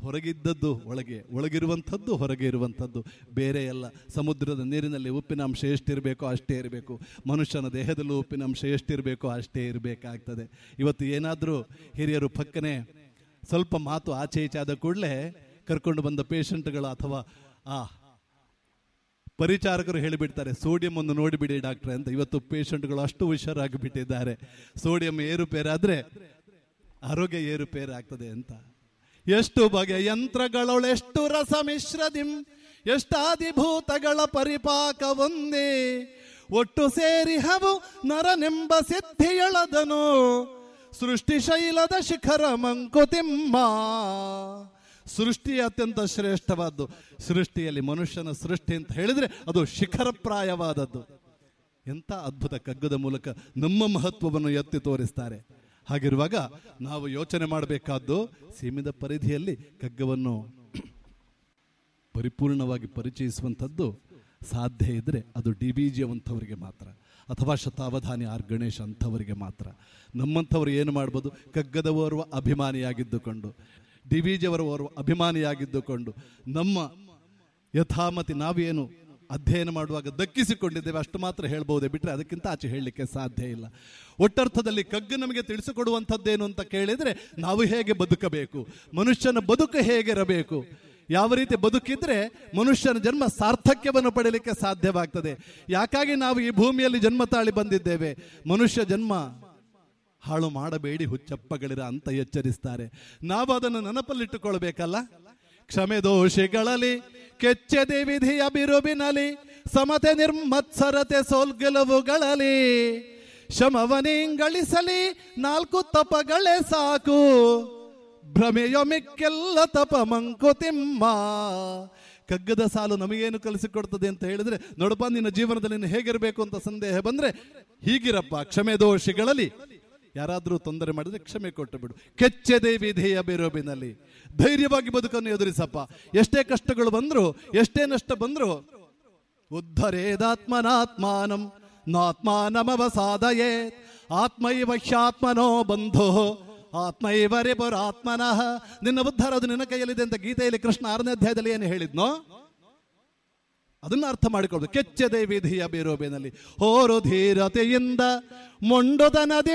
ಹೊರಗಿದ್ದದ್ದು ಒಳಗೆ ಒಳಗಿರುವಂಥದ್ದು ಹೊರಗೆ ಇರುವಂಥದ್ದು ಬೇರೆ ಅಲ್ಲ ಸಮುದ್ರದ ನೀರಿನಲ್ಲಿ ಉಪ್ಪಿನಾಂಶ ಎಷ್ಟಿರಬೇಕೋ ಅಷ್ಟೇ ಇರಬೇಕು ಮನುಷ್ಯನ ದೇಹದಲ್ಲೂ ಉಪ್ಪಿನಾಂಶ ಎಷ್ಟಿರಬೇಕೋ ಅಷ್ಟೇ ಇರಬೇಕಾಗ್ತದೆ ಇವತ್ತು ಏನಾದರೂ ಹಿರಿಯರು ಪಕ್ಕನೆ ಸ್ವಲ್ಪ ಮಾತು ಆಚೆ ಈಚೆ ಆದ ಕೂಡಲೇ ಕರ್ಕೊಂಡು ಬಂದ ಪೇಷಂಟ್ಗಳು ಅಥವಾ ಆ ಪರಿಚಾರಕರು ಹೇಳಿಬಿಡ್ತಾರೆ ಸೋಡಿಯಂ ಒಂದು ನೋಡಿಬಿಡಿ ಡಾಕ್ಟ್ರೆ ಅಂತ ಇವತ್ತು ಪೇಷಂಟ್ಗಳು ಅಷ್ಟು ಹುಷಾರಾಗಿ ಬಿಟ್ಟಿದ್ದಾರೆ ಸೋಡಿಯಂ ಏರುಪೇರಾದ್ರೆ ಆರೋಗ್ಯ ಏರುಪೇರಾಗ್ತದೆ ಅಂತ ಎಷ್ಟು ಬಗೆಯ ಯಂತ್ರಗಳೊಳೆಷ್ಟು ರಸ ಮಿಶ್ರದಿಂ ಎಷ್ಟಾದಿಭೂತಗಳ ಪರಿಪಾಕ ಒಂದೇ ಒಟ್ಟು ಸೇರಿ ಹವು ನರನೆಂಬ ಸಿದ್ಧಿಯಳದನು ಸೃಷ್ಟಿ ಶೈಲದ ಶಿಖರ ಮಂಕುತಿಮ್ಮ ಸೃಷ್ಟಿ ಅತ್ಯಂತ ಶ್ರೇಷ್ಠವಾದ್ದು ಸೃಷ್ಟಿಯಲ್ಲಿ ಮನುಷ್ಯನ ಸೃಷ್ಟಿ ಅಂತ ಹೇಳಿದ್ರೆ ಅದು ಶಿಖರಪ್ರಾಯವಾದದ್ದು ಎಂಥ ಅದ್ಭುತ ಕಗ್ಗದ ಮೂಲಕ ನಮ್ಮ ಮಹತ್ವವನ್ನು ಎತ್ತಿ ತೋರಿಸ್ತಾರೆ ಹಾಗಿರುವಾಗ ನಾವು ಯೋಚನೆ ಮಾಡಬೇಕಾದ್ದು ಸೀಮಿತ ಪರಿಧಿಯಲ್ಲಿ ಕಗ್ಗವನ್ನು ಪರಿಪೂರ್ಣವಾಗಿ ಪರಿಚಯಿಸುವಂಥದ್ದು ಸಾಧ್ಯ ಇದ್ರೆ ಅದು ಡಿ ಬಿ ಜಿ ಅಂಥವರಿಗೆ ಮಾತ್ರ ಅಥವಾ ಶತಾವಧಾನಿ ಆರ್ ಗಣೇಶ್ ಅಂಥವರಿಗೆ ಮಾತ್ರ ನಮ್ಮಂಥವ್ರು ಏನು ಮಾಡ್ಬೋದು ಕಗ್ಗದ ಓರ್ವ ಅಭಿಮಾನಿಯಾಗಿದ್ದುಕೊಂಡು ಡಿ ಬಿ ಜಿ ಅವರ ಓರ್ವ ಅಭಿಮಾನಿಯಾಗಿದ್ದುಕೊಂಡು ನಮ್ಮ ಯಥಾಮತಿ ನಾವೇನು ಅಧ್ಯಯನ ಮಾಡುವಾಗ ದಕ್ಕಿಸಿಕೊಂಡಿದ್ದೇವೆ ಅಷ್ಟು ಮಾತ್ರ ಹೇಳ್ಬಹುದೇ ಬಿಟ್ಟರೆ ಅದಕ್ಕಿಂತ ಆಚೆ ಹೇಳಲಿಕ್ಕೆ ಸಾಧ್ಯ ಇಲ್ಲ ಒಟ್ಟರ್ಥದಲ್ಲಿ ಕಗ್ಗು ನಮಗೆ ತಿಳಿಸಿಕೊಡುವಂಥದ್ದೇನು ಅಂತ ಕೇಳಿದರೆ ನಾವು ಹೇಗೆ ಬದುಕಬೇಕು ಮನುಷ್ಯನ ಬದುಕು ಹೇಗಿರಬೇಕು ಯಾವ ರೀತಿ ಬದುಕಿದ್ರೆ ಮನುಷ್ಯನ ಜನ್ಮ ಸಾರ್ಥಕ್ಯವನ್ನು ಪಡೆಯಲಿಕ್ಕೆ ಸಾಧ್ಯವಾಗ್ತದೆ ಯಾಕಾಗಿ ನಾವು ಈ ಭೂಮಿಯಲ್ಲಿ ಜನ್ಮ ತಾಳಿ ಬಂದಿದ್ದೇವೆ ಮನುಷ್ಯ ಜನ್ಮ ಹಾಳು ಮಾಡಬೇಡಿ ಹುಚ್ಚಪ್ಪಗಳಿರ ಅಂತ ಎಚ್ಚರಿಸ್ತಾರೆ ನಾವು ಅದನ್ನು ನೆನಪಲ್ಲಿಟ್ಟುಕೊಳ್ಬೇಕಲ್ಲ ಕ್ಷಮೆ ದೋಷಿಗಳಲ್ಲಿ ಕೆಚ್ಚದೆ ವಿಧಿಯ ಬಿರುಬಿನಲಿ ಸಮತೆ ನಿರ್ಮತ್ಸರತೆ ಸೋಲ್ಗೆಲುವುಗಳಲ್ಲಿ ಶಮವನಿಂಗಳಿಸಲಿ ನಾಲ್ಕು ತಪಗಳೇ ಸಾಕು ಭ್ರಮೆಯ ಮಿಕ್ಕೆಲ್ಲ ತಪ ಮಂಕುತಿಮ್ಮ ಕಗ್ಗದ ಸಾಲು ನಮಗೇನು ಕಲಿಸಿಕೊಡ್ತದೆ ಅಂತ ಹೇಳಿದ್ರೆ ನೋಡಪ್ಪ ನಿನ್ನ ಜೀವನದಲ್ಲಿ ನೀನು ಹೇಗಿರಬೇಕು ಅಂತ ಸಂದೇಹ ಬಂದ್ರೆ ಹೀಗಿರಪ್ಪ ಕ್ಷಮೆ ದೋಷಿಗಳಲ್ಲಿ ಯಾರಾದರೂ ತೊಂದರೆ ಮಾಡಿದ್ರೆ ಕ್ಷಮೆ ಕೊಟ್ಟು ಬಿಡು ಕೆಚ್ಚದೆ ವಿಧೇಯ ಬೇರೋಬಿನಲ್ಲಿ ಧೈರ್ಯವಾಗಿ ಬದುಕನ್ನು ಎದುರಿಸಪ್ಪ ಎಷ್ಟೇ ಕಷ್ಟಗಳು ಬಂದ್ರು ಎಷ್ಟೇ ನಷ್ಟ ಬಂದ್ರು ಉದ್ಧರೇದಾತ್ಮನಾತ್ಮಾನಂ ನಾತ್ಮಾನಮವಸಾದಯೇ ಆತ್ಮೈವ ಹ್ಯಾತ್ಮನೋ ಬಂಧೋ ಆತ್ಮೈವ ರಿಪುರಾತ್ಮನಃ ನಿನ್ನ ಉದ್ಧಾರ ಅದು ನಿನ್ನ ಕೈಯಲ್ಲಿದೆ ಅಂತ ಗೀತೆಯಲ್ಲಿ ಕೃಷ್ಣ ಆರನೇ ಅಧ್ಯಾಯದಲ್ಲಿ ಏನು ಹೇಳಿದ್ನೋ ಅದನ್ನ ಅರ್ಥ ಮಾಡಿಕೊಳ್ಳೋದು ಕೆಚ್ಚದೆ ವಿಧಿಯ ಬೇರೋಬೇನಲ್ಲಿ ಹೋರು ಧೀರತೆಯಿಂದ ಮೊಂಡುದ ನದಿ